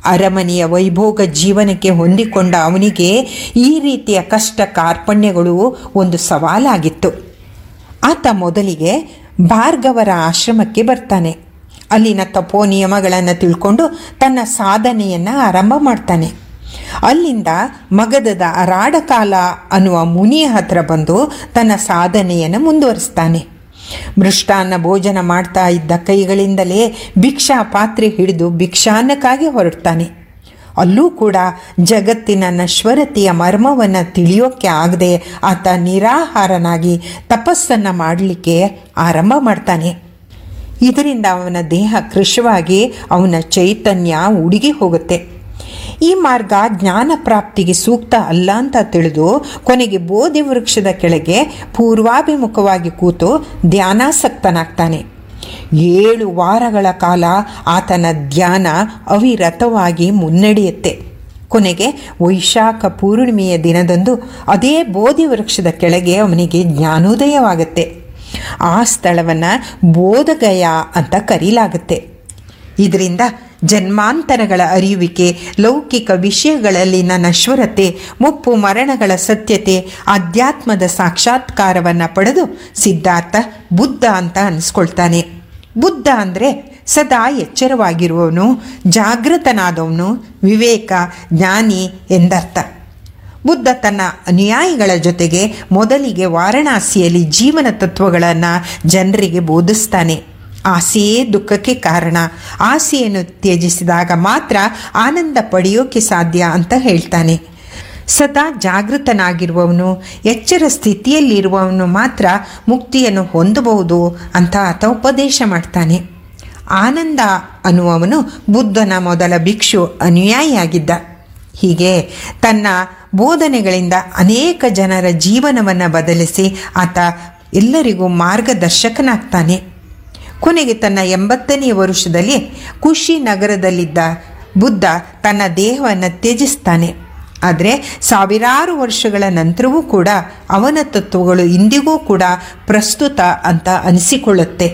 ಅರಮನೆಯ ವೈಭೋಗ ಜೀವನಕ್ಕೆ ಹೊಂದಿಕೊಂಡ ಅವನಿಗೆ ಈ ರೀತಿಯ ಕಷ್ಟ ಕಾರ್ಪಣ್ಯಗಳು ಒಂದು ಸವಾಲಾಗಿತ್ತು ಆತ ಮೊದಲಿಗೆ ಭಾರ್ಗವರ ಆಶ್ರಮಕ್ಕೆ ಬರ್ತಾನೆ ಅಲ್ಲಿನ ತಪೋ ನಿಯಮಗಳನ್ನು ತಿಳ್ಕೊಂಡು ತನ್ನ ಸಾಧನೆಯನ್ನು ಆರಂಭ ಮಾಡ್ತಾನೆ ಅಲ್ಲಿಂದ ಮಗಧದ ಅರಾಡಕಾಲ ಅನ್ನುವ ಮುನಿಯ ಹತ್ರ ಬಂದು ತನ್ನ ಸಾಧನೆಯನ್ನು ಮುಂದುವರಿಸ್ತಾನೆ ಮೃಷ್ಟಾನ್ನ ಭೋಜನ ಮಾಡ್ತಾ ಇದ್ದ ಕೈಗಳಿಂದಲೇ ಭಿಕ್ಷಾ ಪಾತ್ರೆ ಹಿಡಿದು ಭಿಕ್ಷಾನ್ನಕ್ಕಾಗಿ ಹೊರಡ್ತಾನೆ ಅಲ್ಲೂ ಕೂಡ ಜಗತ್ತಿನ ನಶ್ವರತೆಯ ಮರ್ಮವನ್ನು ತಿಳಿಯೋಕ್ಕೆ ಆಗದೆ ಆತ ನಿರಾಹಾರನಾಗಿ ತಪಸ್ಸನ್ನು ಮಾಡಲಿಕ್ಕೆ ಆರಂಭ ಮಾಡ್ತಾನೆ ಇದರಿಂದ ಅವನ ದೇಹ ಕೃಶವಾಗಿ ಅವನ ಚೈತನ್ಯ ಉಡುಗಿ ಹೋಗುತ್ತೆ ಈ ಮಾರ್ಗ ಜ್ಞಾನ ಪ್ರಾಪ್ತಿಗೆ ಸೂಕ್ತ ಅಲ್ಲ ಅಂತ ತಿಳಿದು ಕೊನೆಗೆ ಬೋಧಿ ವೃಕ್ಷದ ಕೆಳಗೆ ಪೂರ್ವಾಭಿಮುಖವಾಗಿ ಕೂತು ಧ್ಯಾನಾಸಕ್ತನಾಗ್ತಾನೆ ಏಳು ವಾರಗಳ ಕಾಲ ಆತನ ಧ್ಯಾನ ಅವಿರತವಾಗಿ ಮುನ್ನಡೆಯುತ್ತೆ ಕೊನೆಗೆ ವೈಶಾಖ ಪೂರ್ಣಿಮೆಯ ದಿನದಂದು ಅದೇ ಬೋಧಿ ವೃಕ್ಷದ ಕೆಳಗೆ ಅವನಿಗೆ ಜ್ಞಾನೋದಯವಾಗುತ್ತೆ ಆ ಸ್ಥಳವನ್ನು ಬೋಧಗಯ ಅಂತ ಕರೀಲಾಗುತ್ತೆ ಇದರಿಂದ ಜನ್ಮಾಂತರಗಳ ಅರಿಯುವಿಕೆ ಲೌಕಿಕ ವಿಷಯಗಳಲ್ಲಿನ ನಶ್ವರತೆ ಮುಪ್ಪು ಮರಣಗಳ ಸತ್ಯತೆ ಅಧ್ಯಾತ್ಮದ ಸಾಕ್ಷಾತ್ಕಾರವನ್ನು ಪಡೆದು ಸಿದ್ಧಾರ್ಥ ಬುದ್ಧ ಅಂತ ಅನಿಸ್ಕೊಳ್ತಾನೆ ಬುದ್ಧ ಅಂದರೆ ಸದಾ ಎಚ್ಚರವಾಗಿರುವವನು ಜಾಗೃತನಾದವನು ವಿವೇಕ ಜ್ಞಾನಿ ಎಂದರ್ಥ ಬುದ್ಧ ತನ್ನ ಅನುಯಾಯಿಗಳ ಜೊತೆಗೆ ಮೊದಲಿಗೆ ವಾರಣಾಸಿಯಲ್ಲಿ ಜೀವನ ತತ್ವಗಳನ್ನು ಜನರಿಗೆ ಬೋಧಿಸ್ತಾನೆ ಆಸೆಯೇ ದುಃಖಕ್ಕೆ ಕಾರಣ ಆಸೆಯನ್ನು ತ್ಯಜಿಸಿದಾಗ ಮಾತ್ರ ಆನಂದ ಪಡೆಯೋಕೆ ಸಾಧ್ಯ ಅಂತ ಹೇಳ್ತಾನೆ ಸದಾ ಜಾಗೃತನಾಗಿರುವವನು ಎಚ್ಚರ ಸ್ಥಿತಿಯಲ್ಲಿರುವವನು ಮಾತ್ರ ಮುಕ್ತಿಯನ್ನು ಹೊಂದಬಹುದು ಅಂತ ಆತ ಉಪದೇಶ ಮಾಡ್ತಾನೆ ಆನಂದ ಅನ್ನುವವನು ಬುದ್ಧನ ಮೊದಲ ಭಿಕ್ಷು ಅನುಯಾಯಿಯಾಗಿದ್ದ ಹೀಗೆ ತನ್ನ ಬೋಧನೆಗಳಿಂದ ಅನೇಕ ಜನರ ಜೀವನವನ್ನು ಬದಲಿಸಿ ಆತ ಎಲ್ಲರಿಗೂ ಮಾರ್ಗದರ್ಶಕನಾಗ್ತಾನೆ ಕೊನೆಗೆ ತನ್ನ ಎಂಬತ್ತನೆಯ ವರುಷದಲ್ಲಿ ಖುಷಿ ನಗರದಲ್ಲಿದ್ದ ಬುದ್ಧ ತನ್ನ ದೇಹವನ್ನು ತ್ಯಜಿಸ್ತಾನೆ ಆದರೆ ಸಾವಿರಾರು ವರ್ಷಗಳ ನಂತರವೂ ಕೂಡ ಅವನ ತತ್ವಗಳು ಇಂದಿಗೂ ಕೂಡ ಪ್ರಸ್ತುತ ಅಂತ ಅನಿಸಿಕೊಳ್ಳುತ್ತೆ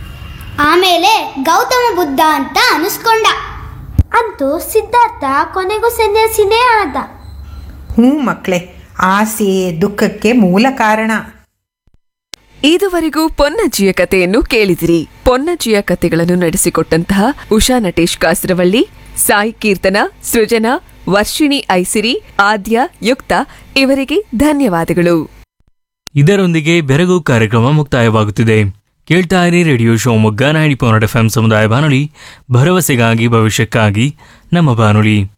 ಆಮೇಲೆ ಗೌತಮ ಬುದ್ಧ ಅಂತ ಅನಿಸ್ಕೊಂಡ ಅಂತೂ ಸಿದ್ಧಾರ್ಥ ಕೊನೆಗೂ ಸನ್ಯಾಸಿನೇ ಆದ ಹ್ಞೂ ಮಕ್ಕಳೇ ಆಸೆ ದುಃಖಕ್ಕೆ ಮೂಲ ಕಾರಣ ಇದುವರೆಗೂ ಪೊನ್ನಜ್ಜಿಯ ಕಥೆಯನ್ನು ಕೇಳಿದಿರಿ ಪೊನ್ನಜ್ಜಿಯ ಕಥೆಗಳನ್ನು ನಡೆಸಿಕೊಟ್ಟಂತಹ ಉಷಾ ನಟೇಶ್ ಕಾಸರವಳ್ಳಿ ಸಾಯಿ ಕೀರ್ತನ ಸೃಜನಾ ವರ್ಷಿಣಿ ಐಸಿರಿ ಆದ್ಯ ಯುಕ್ತ ಇವರಿಗೆ ಧನ್ಯವಾದಗಳು ಇದರೊಂದಿಗೆ ಬೆರಗು ಕಾರ್ಯಕ್ರಮ ಮುಕ್ತಾಯವಾಗುತ್ತಿದೆ ಕೇಳ್ತಾ ಇರಿ radio Shivamogga ninety point F M ಸಮುದಾಯ ಬಾನುಲಿ ಭರವಸೆಗಾಗಿ ಭವಿಷ್ಯಕ್ಕಾಗಿ ನಮ್ಮ ಬಾನುಲಿ